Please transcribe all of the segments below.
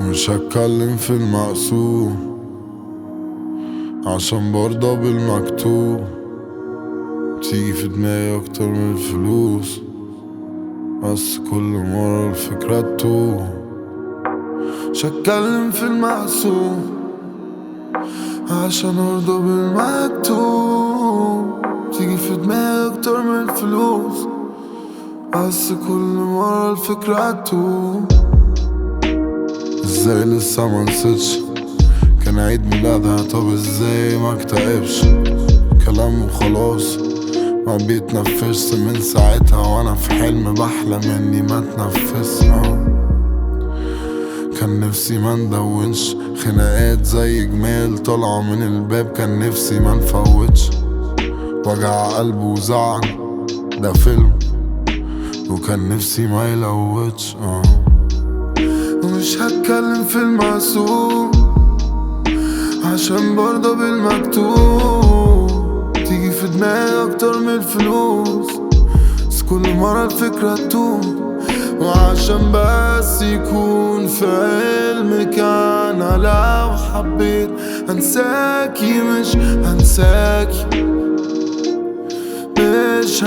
مش هتكلم في المقسوم عشان برضى بالمكتوب تيجي في دماغي اكتر من الفلوس بس كل مرة الفكرة تتوه مش هتكلم في المقسوم عشان ارضى بالمكتوب تيجي في دماغي اكتر من الفلوس بس كل مرة الفكرة تتوه ازاي لسه ما نسيتش كان عيد ميلادها طب ازاي ما اكتئبش كلام وخلاص ما بيتنفسش من ساعتها وانا في حلم بحلم اني ما اتنفس آه. كان نفسي ما ندونش خناقات زي جمال طالعة من الباب كان نفسي ما نفوتش وجع قلب وزعل ده فيلم وكان نفسي ما يلوتش آه. ومش هتكلم في المقسوم عشان برضى بالمكتوب تيجي في دماغي اكتر من الفلوس بس كل مرة الفكرة تتوه وعشان بس يكون في علمك انا لو حبيت انساكي مش هنساكي مش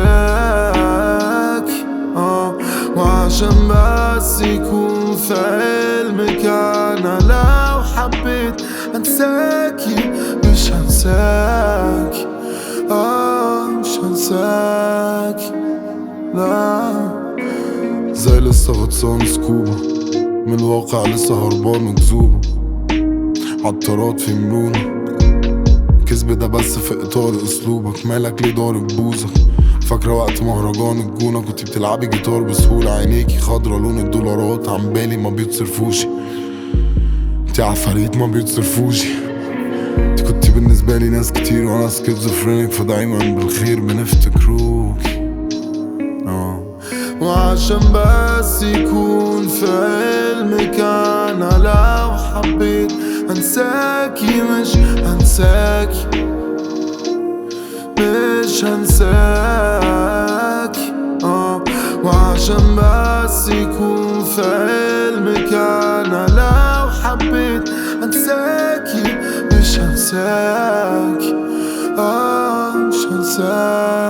هنساكي اه وعشان بس يكون في علمك انا لو حبيت انساكي مش هنساكي اه مش هنساكي لا زي لسه غطسان سكوبا من الواقع لسه هربان مكذوبة عطارات في مرونة كذب ده بس في اطار اسلوبك مالك ليه ضارب بوزك فاكرة وقت مهرجان الجونة كنت بتلعبي جيتار بسهولة عينيكي خضرا لون الدولارات عن بالي ما بيتصرفوش انتي عفاريت ما بيتصرفوش انتي كنتي بالنسبة لي ناس كتير وانا سكيزوفرينيك فدايما بالخير بنفتكروكي اه وعشان بس يكون في علمك انا لو حبيت انساكي مش هنساكي مش هنساكي اه وعشان بس يكون في علمك انا لو حبيت انساكي مش هنساكي اه مش هنساكي